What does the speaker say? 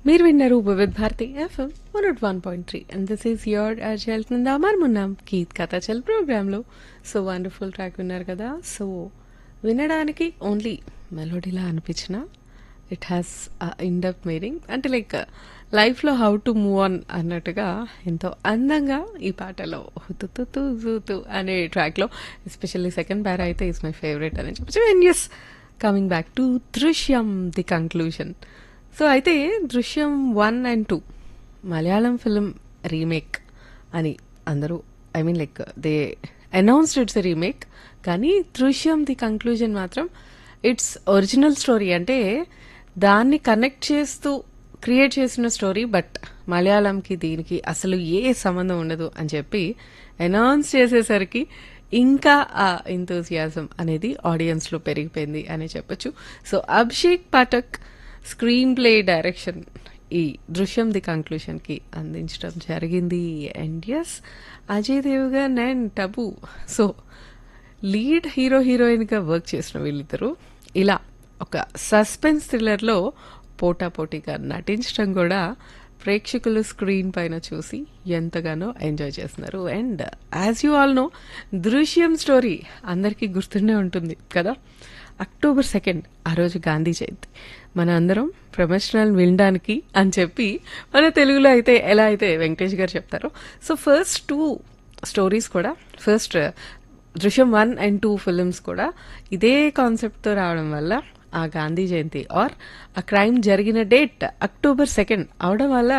మీరు విన్నారు Vividh Bharati FM one naught one point three and this is your అర్జల్ కింద మర్మున్నాం గీత్ కథ చల్ ప్రోగ్రాంలో సో వండర్ఫుల్ ట్రాక్ విన్నారు కదా సో వినడానికి ఓన్లీ మెలోడీలా అనిపించిన ఇట్ హ్యాస్ ఇన్డప్ మీనింగ్ అంటే లైక్ లైఫ్లో హౌ టు మూవ్ ఆన్ అన్నట్టుగా ఎంతో అందంగా ఈ పాటలో హుతుతు జూతు అనే ట్రాక్లో ఎస్పెషల్లీ సెకండ్ ప్యారా అయితే ఈస్ మై ఫేవరెట్ అని చెప్పచ్చు and as coming back to Drishyam the conclusion so అయితే Drishyam one and two Malayalam film remake అని అందరూ I mean like they announced it's a remake కానీ దృశ్యం ది కంక్లూజన్ మాత్రం ఇట్స్ ఒరిజినల్ స్టోరీ అంటే దాన్ని కనెక్ట్ చేస్తూ క్రియేట్ చేసిన స్టోరీ బట్ మలయాళంకి దీనికి అసలు ఏ సంబంధం ఉండదు అని చెప్పి అనౌన్స్ చేసేసరికి ఇంకా ఆ ఇంతోసియాజం అనేది ఆడియన్స్లో పెరిగిపోయింది అని చెప్పొచ్చు so Abhishek Pathak screen play direction ఈ దృశ్యం ది కంక్లూషన్కి అందించడం జరిగింది and as Ajay Devgn and Tabu so lead hero హీరోయిన్గా వర్క్ చేసిన వీళ్ళిద్దరూ ఇలా ఒక సస్పెన్స్ థ్రిల్లర్లో పోటాపోటీగా నటించడం కూడా ప్రేక్షకులు స్క్రీన్ పైన చూసి ఎంతగానో ఎంజాయ్ చేస్తున్నారు and as you all know Drishyam story అందరికీ గుర్తుండే ఉంటుంది కదా అక్టోబర్ సెకండ్ ఆ రోజు గాంధీ జయంతి మన అందరం ప్రమోషనల్ వినడానికి అని చెప్పి మన తెలుగులో అయితే ఎలా అయితే వెంకటేష్ గారు చెప్తారో సో ఫస్ట్ టూ స్టోరీస్ కూడా first Drishyam one and two films కూడా ఇదే కాన్సెప్ట్తో రావడం వల్ల ఆ గాంధీ జయంతి ఆర్ ఆ క్రైమ్ జరిగిన డేట్ అక్టోబర్ సెకండ్ అవడం వల్ల